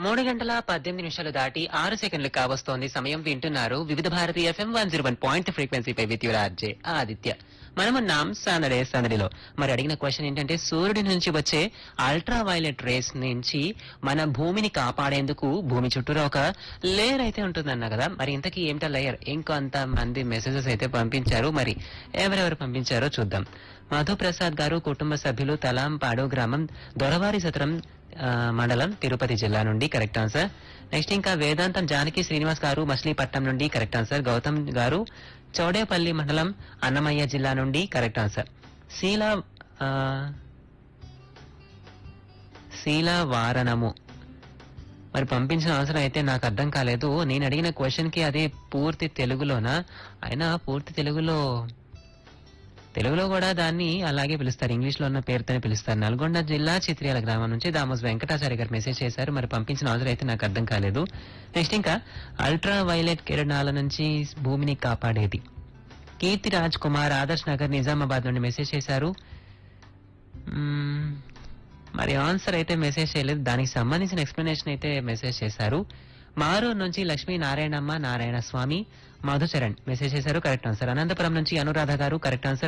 మూడు గంటల పద్దెనిమిది నిమిషాలు దాటి ఆరు సెకండ్లు కావస్తోంది సమయం వింటున్నారు Vividh Bharati FM one zero one point ఫ్రీక్వెన్సీపై విత్ యువర్ ఆర్జే ఆదిత్య మనమున్నాం సందడే సందడిలో మరి అడిగిన క్వశ్చన్ ఏంటంటే సూర్యుడి నుంచి వచ్చే అల్ట్రా వైలెట్ రేస్ నుంచి మన భూమిని కాపాడేందుకు భూమి చుట్టూరా ఒక లేయర్ అయితే ఉంటుందన్న కదా మరి ఇంతకీ ఏమిటా లేయర్ ఇంకొంత మంది మెసేజెస్ అయితే పంపించారు మరి ఎవరెవరు పంపించారో చూద్దాం మధుప్రసాద్ గారు కుటుంబ సభ్యులు తలాంపాడు గ్రామం దొరవారి సత్రం ఆ, మండలం తిరుపతి జిల్లా నుండి కరెక్ట్ ఆన్సర్ నెక్స్ట్ ఇంకా వేదాంతం జానకి శ్రీనివాస్ గారు మచిలీపట్నం నుండి కరెక్ట్ ఆన్సర్ గౌతమ్ గారు చౌడేపల్లి మండలం అన్నమయ్య జిల్లా నుండి కరెక్ట్ ఆన్సర్ శీల ఆ, శీల వారణము మరి పంపించిన అవసరం అయితే నాకు అర్థం కాలేదు నేను అడిగిన క్వశ్చన్ కి అది పూర్తి తెలుగులోనా అయినా పూర్తి తెలుగులో తెలుగులో కూడా దాన్ని అలాగే పిలుస్తారు ఇంగ్లీష్ లో ఉన్న పేరుతోనే పిలుస్తారు నల్గొండ జిల్లా చిత్రియాల గ్రామం నుంచి దామోస్ వెంకటాచారి గారు మెసేజ్ చేశారు మరి పంపించిన అవసరం అయితే నాకు అర్థం కాలేదు నెక్స్ట్ ఇంకా అల్ట్రా వైలెట్ కిరణాల నుంచి భూమిని కాపాడేది కీర్తి రాజ్ కుమార్ ఆదర్శ్ నగర్ నిజామాబాద్ నుండి మెసేజ్ చేశారు మ్మ్, మరి ఆన్సర్ అయితే మెసేజ్ చేయలేదు దానికి సంబంధించిన ఎక్స్ప్లెనేషన్ అయితే మెసేజ్ చేశారు మారూరు నుంచి లక్ష్మీ నారాయణమ్మ నారాయణ స్వామి మధుచరణ్ మెసేజ్ చేశారు కరెక్ట్ ఆన్సర్ అనంతపురం నుంచి అనురాధ గారు కరెక్ట్ ఆన్సర్